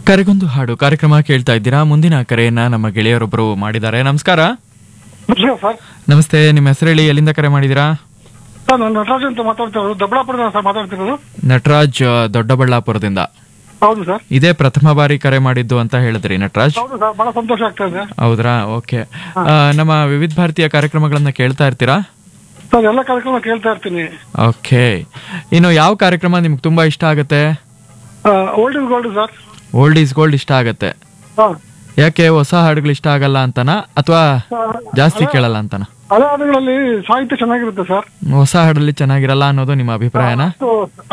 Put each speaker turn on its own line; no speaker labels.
ಕರೆಗೊಂದು ಹಾಡು ಕಾರ್ಯಕ್ರಮ ಕೇಳ್ತಾ ಇದ್ದೀರಾ ಮುಂದಿನ ಕರೆಯನ್ನ ನಮ್ಮ ಗೆಳೆಯರೊಬ್ಬರು ಮಾಡಿದ್ದಾರೆ ನಮಸ್ಕಾರ
ನಮಸ್ಕಾರ ಸರ್
ನಮಸ್ತೆ ನಿಮ್ಮ ಹೆಸರು ಹೇಳಿ ಎಲ್ಲಿಂದ ಕರೆ ಮಾಡಿದ್ದೀರಾ
ಸರ್ ನಾನು ನಟರಾಜ್ ಅಂತ ಮಾತಾಡ್ತಿರೋದು ದೊಡ್ಡಬಳ್ಳಾಪುರದಿಂದ ಸರ್ ಮಾತಾಡ್ತಿರೋದು
ನಟರಾಜ್ ಆ, ದೊಡ್ಡಬಳ್ಳಾಪುರದಿಂದ
ಹೌದು ಸರ್
ಇದೇ ಪ್ರಥಮ ಬಾರಿ ಕರೆ ಮಾಡಿದ್ದು ಅಂತ ಹೇಳಿದ್ರಿ ನಟರಾಜ್
ಹೌದು ಸರ್ ಬಹಳ ಸಂತೋಷ ಆಗ್ತಾ ಇದೆ
ಹೌದ್ರಾ ಓಕೆ ನಮ್ಮ ವಿವಿಧ ಭಾರತೀಯ ಕಾರ್ಯಕ್ರಮಗಳನ್ನ ಕೇಳ್ತಾ ಇರ್ತೀರಾ
ಸರ್ ಎಲ್ಲ ಕಾರ್ಯಕ್ರಮ ಕೇಳ್ತಾ ಇರ್ತೀನಿ
ಓಕೆ ಇನ್ನು ಯಾವ ಕಾರ್ಯಕ್ರಮ ನಿಮ್ಗೆ ತುಂಬಾ ಇಷ್ಟ ಆಗುತ್ತೆ
old is gold sir
old is gold ಇಷ್ಟ ಆಗತ್ತೆ
ಹಾಂ
ಯಾಕೆ ಹೊಸ ಹಾಡುಗಳು ಇಷ್ಟ ಆಗಲ್ಲ ಅಂತನಾ ಅಥವಾ ಜಾಸ್ತಿ ಕೇಳಲ್ಲ ಅಂತನಾ
ಹಳೆ ಹಾಡುಗಳಲ್ಲಿ ಸಾಹಿತ್ಯ ಚೆನ್ನಾಗಿರುತ್ತೆ ಸರ್
ಹೊಸ ಹಾಡಲ್ಲಿ ಚೆನ್ನಾಗಿರಲ್ಲ ಅನ್ನೋದು ನಿಮ್ಮ ಅಭಿಪ್ರಾಯನಾ
ಅಷ್ಟು